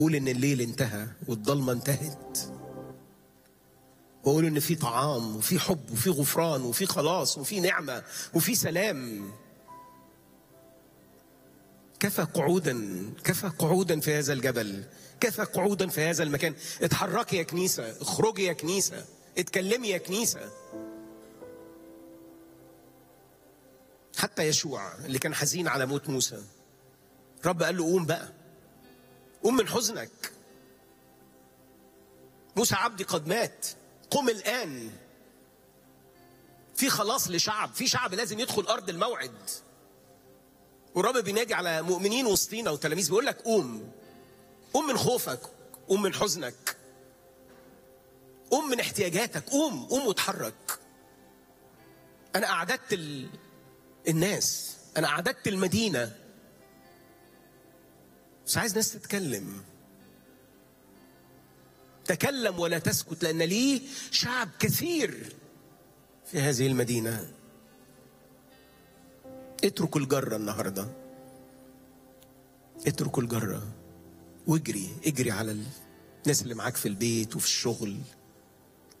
قول ان الليل انتهى والضلمه انتهت وقول ان في طعام وفي حب وفي غفران وفي خلاص وفي نعمه وفي سلام كفى قعودا كفى قعودا في هذا الجبل كفى قعودا في هذا المكان اتحركي يا كنيسه اخرجي يا كنيسه اتكلمي يا كنيسه حتى يشوع اللي كان حزين على موت موسى رب قال له قوم بقى قوم من حزنك موسى عبدي قد مات قم الآن في خلاص لشعب في شعب لازم يدخل أرض الموعد والرب بينادي على مؤمنين وسطينا وتلاميذ بيقول لك قوم قوم من خوفك قوم من حزنك قوم من احتياجاتك قوم قوم واتحرك أنا أعددت ال... الناس أنا أعددت المدينة بس عايز ناس تتكلم تكلم ولا تسكت لأن ليه شعب كثير في هذه المدينة اتركوا الجرة النهاردة اتركوا الجرة واجري اجري على الناس اللي معاك في البيت وفي الشغل